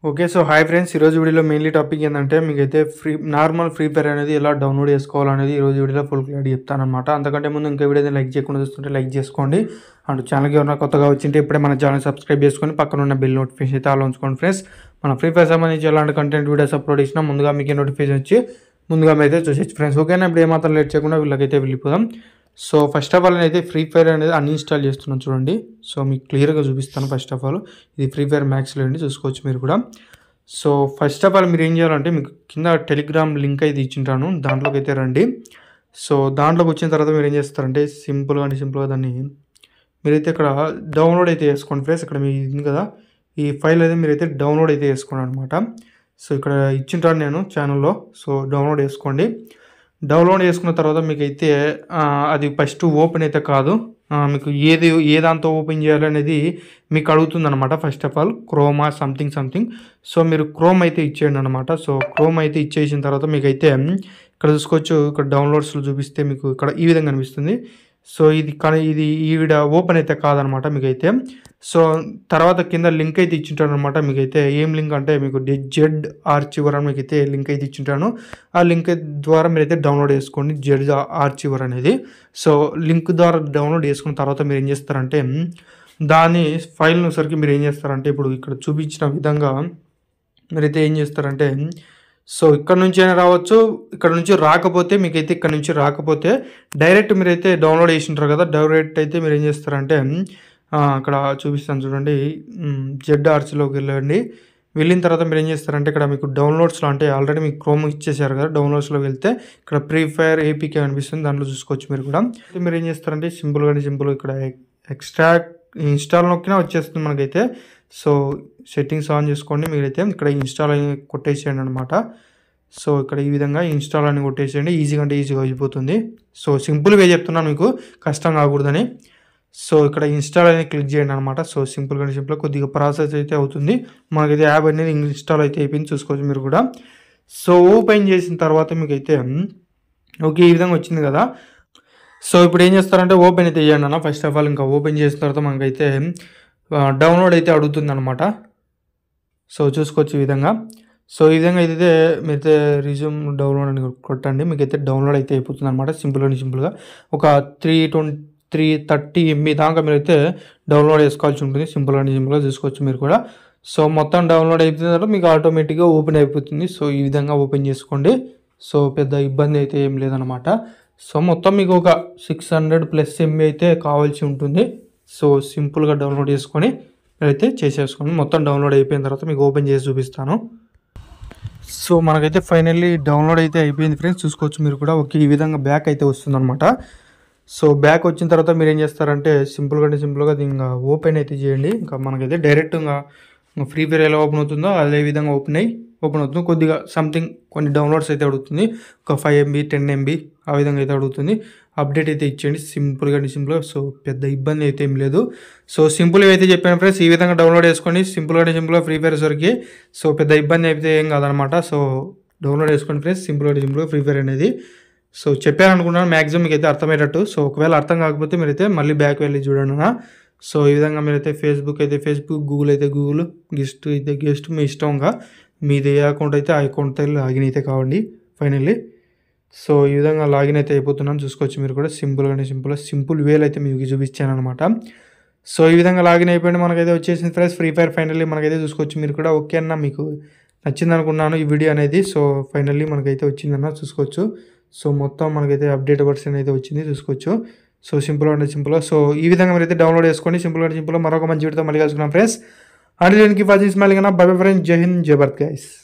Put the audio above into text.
Okay so hi friends ఈరోజు వీడియోలో mainly topic ఏంటంటే మీకైతే ఫ్రీ నార్మల్ ఫ్రీ ఫైర్ అనేది ఎలా డౌన్లోడ్ చేసుకోవాలనేది ఈరోజు వీడియోలో ఫుల్ క్లారిటీ చెప్తానమాట అంతకంటే ముందు ఇంకా వీడియో లైక్ చేయకుండా చూస్తుంటే లైక్ చేసుకోండి అండ్ ఛానల్కి ఎవరైనా కొత్తగా వచ్చింటే ఇప్పుడే మన ఛానల్ సబ్స్క్రైబ్ చేసుకొని పక్కన ఉన్న బిల్ నోటిఫికేషన్ అయితే ఆలో ఉంచుకోండి ఫ్రెండ్స్ మన ఫ్రీ ఫైర్ సంబంధించి ఎలాంటి కంటెంట్ వీడియోస్ అప్లోడ్ చేసినా ముందుగా మీకు నోటిఫికేషన్ వచ్చి ముందుగా అయితే చూసేచ్చు ఫ్రెండ్స్ ఓకేనా ఇప్పుడు ఏమాత్రం లేట్ చేయకుండా వీళ్ళకైతే వెళ్ళిపోదాం సో ఫస్ట్ ఆఫ్ ఆల్ నేనైతే ఫ్రీ ఫైర్ అనేది అన్ఇన్స్టాల్ చేస్తున్నాను చూడండి సో మీకు క్లియర్గా చూపిస్తాను ఫస్ట్ ఆఫ్ ఆల్ ఇది ఫ్రీ ఫైర్ మ్యాక్స్లో అండి చూసుకోవచ్చు మీరు కూడా సో ఫస్ట్ ఆఫ్ ఆల్ మీరు ఏం చేయాలంటే మీకు కింద టెలిగ్రామ్ లింక్ అయితే ఇచ్చింటాను దాంట్లోకి అయితే రండి సో దాంట్లోకి వచ్చిన తర్వాత మీరు ఏం చేస్తారంటే సింపుల్గా అంటే సింపుల్గా దాన్ని మీరైతే ఇక్కడ డౌన్లోడ్ అయితే చేసుకోండి ఫ్రెండ్స్ ఇక్కడ మీ ఉంది కదా ఈ ఫైల్ అయితే మీరైతే డౌన్లోడ్ అయితే చేసుకోండి అనమాట సో ఇక్కడ ఇచ్చింటాను నేను ఛానల్లో సో డౌన్లోడ్ చేసుకోండి డౌన్లోడ్ చేసుకున్న తర్వాత మీకు అయితే ఆ, అది ఫస్ట్ ఓపెన్ అయితే కాదు ఆ, మీకు ఏది ఏ దాంతో ఓపెన్ చేయాలనేది మీకు అడుగుతుంది అనమాట first of all chroma something something so మీరు క్రోమ్ అయితే ఇచ్చేయండి అనమాట సో క్రోమ్ అయితే ఇచ్చేసిన తర్వాత మీకు అయితే ఇక్కడ చూసుకోవచ్చు ఇక్కడ డౌన్లోడ్స్లో చూపిస్తే మీకు ఇక్కడ ఈ విధంగా కనిపిస్తుంది సో ఇది కానీ ఇది ఈవిడ ఓపెన్ అయితే కాదనమాట మీకైతే సో తర్వాత కింద లింక్ అయితే ఇచ్చింటాను అనమాట మీకైతే ఏం లింక్ అంటే మీకు జెడ్ ఆర్చివర్ అని మీకైతే లింక్ అయితే ఇచ్చింటాను ఆ లింక్ ద్వారా మీరైతే డౌన్లోడ్ చేసుకోండి జెడ్ ఆర్చివర్ అనేది సో లింక్ ద్వారా డౌన్లోడ్ చేసుకున్న తర్వాత మీరు ఏం చేస్తారంటే దాని ఫైల్ను సరికి మీరు ఏం చేస్తారంటే ఇప్పుడు ఇక్కడ చూపించిన విధంగా మీరైతే ఏం చేస్తారంటే సో ఇక్కడ నుంచి అయినా రావచ్చు ఇక్కడ నుంచి రాకపోతే మీకైతే ఇక్కడ నుంచి రాకపోతే డైరెక్ట్ మీరైతే డౌన్లోడ్ చేసి ఉంటారు కదా డైరెక్ట్ అయితే మీరు ఏం చేస్తారంటే ఆ, అక్కడ చూపిస్తాను చూడండి జెడ్ ఆర్చ్లోకి వెళ్ళండి వెళ్ళిన తర్వాత మీరు ఏం చేస్తారంటే ఇక్కడ మీకు డౌన్లోడ్స్లో అంటే ఆల్రెడీ మీకు క్రోమ్ ఇచ్చేసారు కదా డౌన్లోడ్స్లోకి వెళ్తే ఇక్కడ ఫ్రీ ఫైర్ ఏపీకే అనిపిస్తుంది దాంట్లో చూసుకోవచ్చు మీరు కూడా అయితే మీరు ఏం చేస్తారంటే సింపుల్గా సింపుల్ ఇక్కడ ఎక్స్ట్రాక్ట్ ఇన్స్టాల్ నొక్కినా వచ్చేస్తుంది మనకైతే సో సెట్టింగ్స్ ఆన్ చేసుకోండి మీరైతే ఇక్కడ ఇన్స్టాల్ అని కొట్టేసేయండి అనమాట సో ఇక్కడ ఈ విధంగా ఇన్స్టాల్ అని కొట్టేసేయండి ఈజీగా అంటే ఈజీగా అయిపోతుంది సో సింపుల్గా చెప్తున్నాను మీకు కష్టం కాకూడదని సో ఇక్కడ ఇన్స్టాల్ అనేది క్లిక్ చేయండి అనమాట సో సింపుల్గా సింపుల్గా కొద్దిగా ప్రాసెస్ అయితే అవుతుంది మనకైతే యాప్ అనేది ఇన్స్టాల్ అయితే అయిపోయింది చూసుకోవచ్చు మీరు కూడా సో ఓపెన్ చేసిన తర్వాత మీకైతే ఓకే ఈ విధంగా వచ్చింది కదా సో ఇప్పుడు ఏం చేస్తారంటే ఓపెన్ అయితే చేయండి అన్న ఫస్ట్ ఆఫ్ ఆల్ ఇంకా ఓపెన్ చేసిన తర్వాత మనకైతే డౌన్లోడ్ అయితే అడుగుతుంది అనమాట సో చూసుకోవచ్చు ఈ విధంగా సో ఈ విధంగా అయితే మీరైతే రిజ్యూమ్ డౌన్లోడ్ అని కొట్టండి మీకైతే డౌన్లోడ్ అయితే అయిపోతుంది అనమాట సింపుల్ అండ్ సింపుల్గా ఒక three twenty three thirty MB దాకా మీరైతే డౌన్లోడ్ చేసుకోవాల్సి ఉంటుంది సింపుల్ అండ్ సింపుల్గా చూసుకోవచ్చు మీరు కూడా సో మొత్తం డౌన్లోడ్ అయిపోయిన తర్వాత మీకు ఆటోమేటిక్గా ఓపెన్ అయిపోతుంది సో ఈ విధంగా ఓపెన్ చేసుకోండి సో పెద్ద ఇబ్బంది అయితే ఏం లేదనమాట సో మొత్తం మీకు ఒక సిక్స్ హండ్రెడ్ ప్లస్ ఎంబీ అయితే కావాల్సి ఉంటుంది సో సింపుల్గా డౌన్లోడ్ చేసుకొని మీరైతే చేసేసుకోండి మొత్తం డౌన్లోడ్ అయిపోయిన తర్వాత మీకు ఓపెన్ చేసి చూపిస్తాను సో మనకైతే ఫైనల్లీ డౌన్లోడ్ అయితే అయిపోయింది ఫ్రెండ్స్ చూసుకోవచ్చు మీరు కూడా ఓకే ఈ విధంగా బ్యాక్ అయితే వస్తుందన్నమాట సో బ్యాక్ వచ్చిన తర్వాత మీరు ఏం చేస్తారంటే సింపుల్గా అంటే సింపుల్గా అది ఇంకా ఓపెన్ అయితే చేయండి ఇంకా మనకైతే డైరెక్ట్ ఇంకా ఫ్రీ ఫైర్ ఎలా ఓపెన్ అవుతుందో అదే విధంగా ఓపెన్ అయ్యి ఓపెన్ అవుతుంది కొద్దిగా సంథింగ్ కొన్ని డౌన్లోడ్స్ అయితే అడుగుతుంది ఒక ఫైవ్ ఎంబీ టెన్ ఎంబీ ఆ విధంగా అయితే అడుగుతుంది అప్డేట్ అయితే ఇచ్చేయండి సింపుల్గా సింపుల్గా సో పెద్ద ఇబ్బంది అయితే ఏం లేదు సో సింపుల్గా అయితే చెప్పాను ఫ్రెండ్స్ ఈ విధంగా డౌన్లోడ్ చేసుకోండి సింపుల్గా సింపుల్గా ఫ్రీ ఫైర్ వరకు సో పెద్ద ఇబ్బంది అయితే ఏం కాదనమాట సో డౌన్లోడ్ చేసుకోండి ఫ్రెండ్స్ సింపుల్గా సింపుల్గా ఫ్రీ ఫైర్ అనేది సో చెప్పాను అనుకున్నాను మ్యాక్సిమం మీకు అయితే అర్థమయ్యేటట్టు సో ఒకవేళ అర్థం కాకపోతే మీరైతే మళ్ళీ బ్యాక్ వెళ్ళి చూడండి నా. సో ఈ విధంగా మీరైతే ఫేస్బుక్ అయితే ఫేస్బుక్ గూగుల్ అయితే గూగుల్ గెస్ట్ అయితే గెస్ట్ మీ ఇష్టంగా మీది ఏ అకౌంట్ అయితే ఆ అకౌంట్ అయితే లాగిన్ అయితే కావండి ఫైనల్లీ సో ఈ విధంగా లాగిన్ అయితే అయిపోతున్నాను చూసుకోవచ్చు మీరు కూడా సింపుల్గానే సింపుల్గా సింపుల్ వేలు అయితే మీకు చూపించాను అనమాట సో ఈ విధంగా లాగిన్ అయిపోయింది మనకైతే వచ్చేసింది ఫ్రెండ్స్ ఫ్రీ ఫైర్ ఫైనల్లీ మనకైతే చూసుకోవచ్చు మీరు కూడా ఓకే అన్న మీకు నచ్చింది అనుకున్నాను ఈ వీడియో అనేది సో ఫైనల్లీ మనకైతే వచ్చిందన్న చూసుకోవచ్చు సో మొత్తం మనకైతే అప్డేట్ వర్షన్ అయితే వచ్చింది చూసుకోవచ్చు సో సింపుల్ అంటే సింపుల్గా సో ఈ విధంగా మీరైతే డౌన్లోడ్ చేసుకోండి సింపుల్ అంటే సింపుల్గా మరొక మంచి వీడితో మళ్ళీ కలుసుకున్నాం ఫ్రెండ్స్ అండ్ దీనికి ఫస్ట్ మళ్ళీ బై ఫ్రెండ్స్ జై హింద్ జై భారత్ గైస్